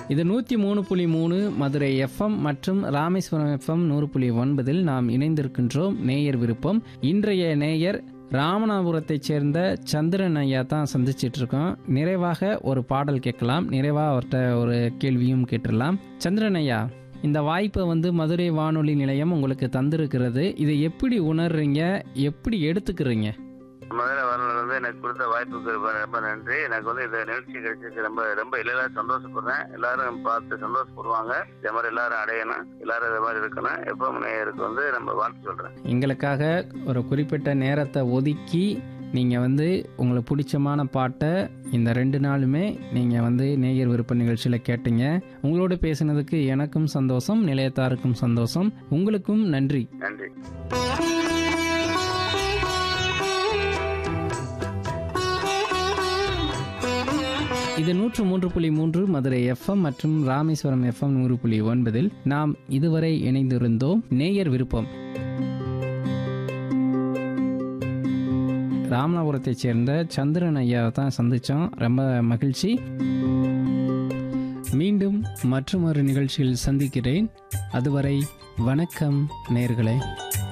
இது நூற்றி மூணு புள்ளி மூணு மதுரை எஃப்எம் மற்றும் ராமேஸ்வரம் எஃப்எம் நூறு புள்ளி ஒன்பதில் நாம் இணைந்திருக்கின்றோம் நேயர் விருப்பம் இன்றைய நேயர் ராமநாதபுரத்தைச் சேர்ந்த சந்திரன் ஐயா தான் சந்திச்சிட்டு இருக்கோம் நிறைவாக ஒரு பாடல் கேட்கலாம் நிறைவாக அவர்கிட்ட ஒரு கேள்வியும் கேட்டுடலாம் சந்திரன் ஐயா இந்த வாய்ப்பை வந்து மதுரை வானொலி நிலையம் உங்களுக்கு தந்திருக்கிறது இதை எப்படி உணர்றீங்க எப்படி எடுத்துக்கிறீங்க மதுரை வரல வந்து எனக்கு கொடுத்த வாய்ப்புக்கு ரொம்ப ரொம்ப நன்றி எனக்கு வந்து இந்த நிகழ்ச்சி கிடைச்சதுக்கு ரொம்ப ரொம்ப எல்லாரும் சந்தோஷப்படுறேன் எல்லாரும் பார்த்து சந்தோஷப்படுவாங்க இதே மாதிரி எல்லாரும் அடையணும் எல்லாரும் இதே மாதிரி இருக்கணும் எப்பவும் நேயருக்கு வந்து நம்ம வாழ்த்து சொல்றேன் எங்களுக்காக ஒரு குறிப்பிட்ட நேரத்தை ஒதுக்கி நீங்கள் வந்து உங்களுக்கு பிடிச்சமான பாட்டை இந்த ரெண்டு நாளுமே நீங்கள் வந்து நேயர் விருப்ப நிகழ்ச்சியில் கேட்டீங்க உங்களோட பேசினதுக்கு எனக்கும் சந்தோஷம் நிலையத்தாருக்கும் சந்தோஷம் உங்களுக்கும் நன்றி நன்றி இது நூற்று மூன்று புள்ளி மூன்று மதுரை எஃப்எம் மற்றும் ராமேஸ்வரம் எஃப்எம் நூறு புள்ளி ஒன்பதில் நாம் இதுவரை இணைந்திருந்தோம் நேயர் விருப்பம் ராமநாதபுரத்தைச் சேர்ந்த சந்திரன் ஐயாவை தான் சந்தித்தோம் ரொம்ப மகிழ்ச்சி மீண்டும் மற்றொரு நிகழ்ச்சியில் சந்திக்கிறேன் அதுவரை வணக்கம் நேர்களே